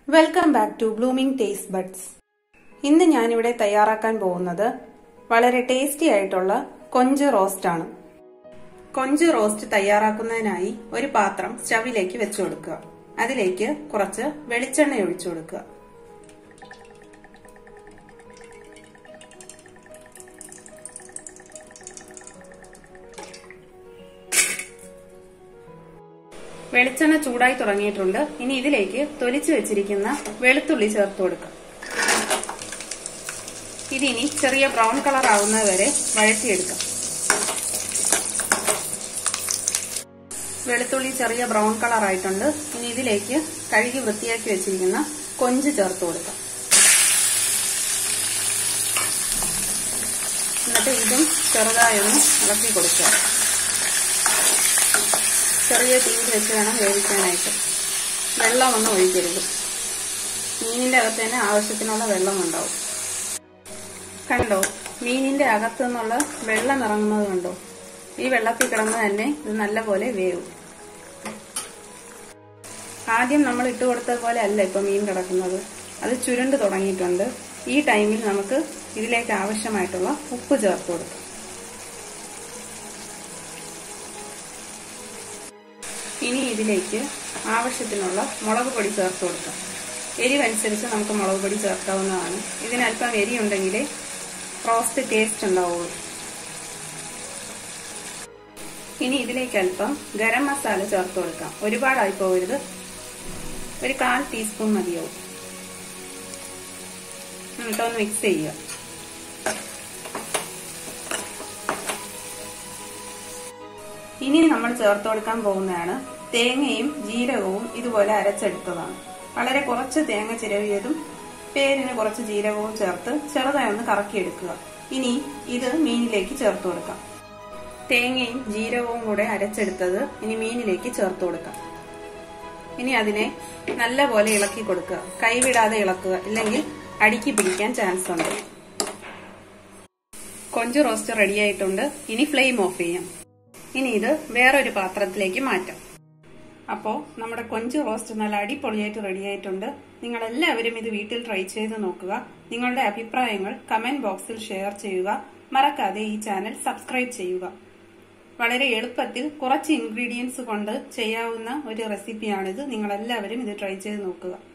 welcome back to blooming taste buds ഇന്ന് ഞാനിവിടെ തയ്യാറാക്കാൻ പോകുന്നത് വളരെ ടേസ്റ്റി ആയിട്ടുള്ള കൊഞ്ച് റോസ്റ്റ് ആണ് കൊഞ്ച് റോസ്റ്റ് തയ്യാറാക്കുന്നതിനായി ഒരു പാത്രം സ്റ്റവിലേക്ക് വെച്ചു കൊടുക്കുക അതിലേക്ക് കുറച്ച് വെളിച്ചെണ്ണ ഒഴിച്ചു കൊടുക്കുക വെളിച്ചെണ്ണ ചൂടായി തുടങ്ങിയിട്ടുണ്ട് ഇനി ഇതിലേക്ക് തൊലിച്ചു വെച്ചിരിക്കുന്ന വെളുത്തുള്ളി ചേർത്ത് കൊടുക്കാം ഇതിനി ചെറിയ ബ്രൗൺ കളർ ആവുന്നത് വരെ വഴറ്റിയെടുക്കാം വെളുത്തുള്ളി ചെറിയ ബ്രൗൺ കളർ ആയിട്ടുണ്ട് ഇനി ഇതിലേക്ക് കഴുകി വൃത്തിയാക്കി വെച്ചിരിക്കുന്ന കൊഞ്ച് ചേർത്ത് കൊടുക്കാം എന്നിട്ട് ഇതും ചെറുതായി ഒന്ന് ഇളക്കി കൊടുക്കുക ചെറിയ തീയിൽ വെച്ച് വേണം വേവിക്കാനായിട്ട് വെള്ളമൊന്നും ഒഴിക്കരുത് മീനിന്റെ അകത്ത് തന്നെ ആവശ്യത്തിനുള്ള വെള്ളം ഉണ്ടാവും കണ്ടോ മീനിന്റെ അകത്തു നിന്നുള്ള വെള്ളം ഇറങ്ങുന്നത് കണ്ടോ ഈ വെള്ളത്തിൽ കിടന്ന് തന്നെ ഇത് നല്ലപോലെ വേവും ആദ്യം നമ്മൾ ഇട്ട് കൊടുത്തത് പോലെ അല്ല ഇപ്പൊ മീൻ കിടക്കുന്നത് അത് ചുരുണ്ട് തുടങ്ങിയിട്ടുണ്ട് ഈ ടൈമിൽ നമുക്ക് ഇതിലേക്ക് ആവശ്യമായിട്ടുള്ള ഉപ്പ് ചേർത്ത് കൊടുക്കാം ഇനി ഇതിലേക്ക് ആവശ്യത്തിനുള്ള മുളക് പൊടി ചേർത്ത് കൊടുക്കാം എരിവനുസരിച്ച് നമുക്ക് മുളക് പൊടി ചേർക്കാവുന്നതാണ് ഇതിനല്പം എരി ഉണ്ടെങ്കിലേ റോസ്റ്റ് ടേസ്റ്റ് ഉണ്ടാവുള്ളൂ ഇനി ഇതിലേക്ക് അല്പം ഗരം മസാല ചേർത്ത് കൊടുക്കാം ഒരുപാടായി പോകരുത് ഒരു കാൽ ടീസ്പൂൺ മതിയാവും എന്നിട്ടൊന്ന് മിക്സ് ചെയ്യുക ഇനി നമ്മൾ ചേർത്ത് കൊടുക്കാൻ പോകുന്നതാണ് തേങ്ങയും ജീരകവും ഇതുപോലെ അരച്ചെടുത്തതാണ് വളരെ കുറച്ച് തേങ്ങ ചിരവിയതും പേരിന് കുറച്ച് ജീരകവും ചേർത്ത് ചെറുതായി ഒന്ന് കറക്കിയെടുക്കുക ഇനി ഇത് മീനിലേക്ക് ചേർത്ത് കൊടുക്കാം തേങ്ങയും ജീരകവും കൂടെ അരച്ചെടുത്തത് ഇനി മീനിലേക്ക് ചേർത്ത് കൊടുക്കാം ഇനി അതിനെ നല്ലപോലെ ഇളക്കി കൊടുക്കുക കൈവിടാതെ ഇളക്കുക ഇല്ലെങ്കിൽ അടിക്ക് പിടിക്കാൻ ചാൻസ് ഉണ്ട് കൊഞ്ച് റോസ്റ്റ് റെഡിയായിട്ടുണ്ട് ഇനി ഫ്ലെയിം ഓഫ് ചെയ്യാം ഇനി ഇത് വേറൊരു പാത്രത്തിലേക്ക് മാറ്റാം അപ്പോൾ നമ്മുടെ കൊഞ്ച് റോസ്റ്റ് നല്ല അടിപൊളിയായിട്ട് റെഡിയായിട്ടുണ്ട് നിങ്ങൾ എല്ലാവരും ഇത് വീട്ടിൽ ട്രൈ ചെയ്ത് നോക്കുക നിങ്ങളുടെ അഭിപ്രായങ്ങൾ കമന്റ് ബോക്സിൽ ഷെയർ ചെയ്യുക മറക്കാതെ ഈ ചാനൽ സബ്സ്ക്രൈബ് ചെയ്യുക വളരെ എളുപ്പത്തിൽ കുറച്ച് ഇൻഗ്രീഡിയൻസ് കൊണ്ട് ചെയ്യാവുന്ന ഒരു റെസിപ്പിയാണിത് നിങ്ങൾ എല്ലാവരും ഇത് ട്രൈ ചെയ്ത് നോക്കുക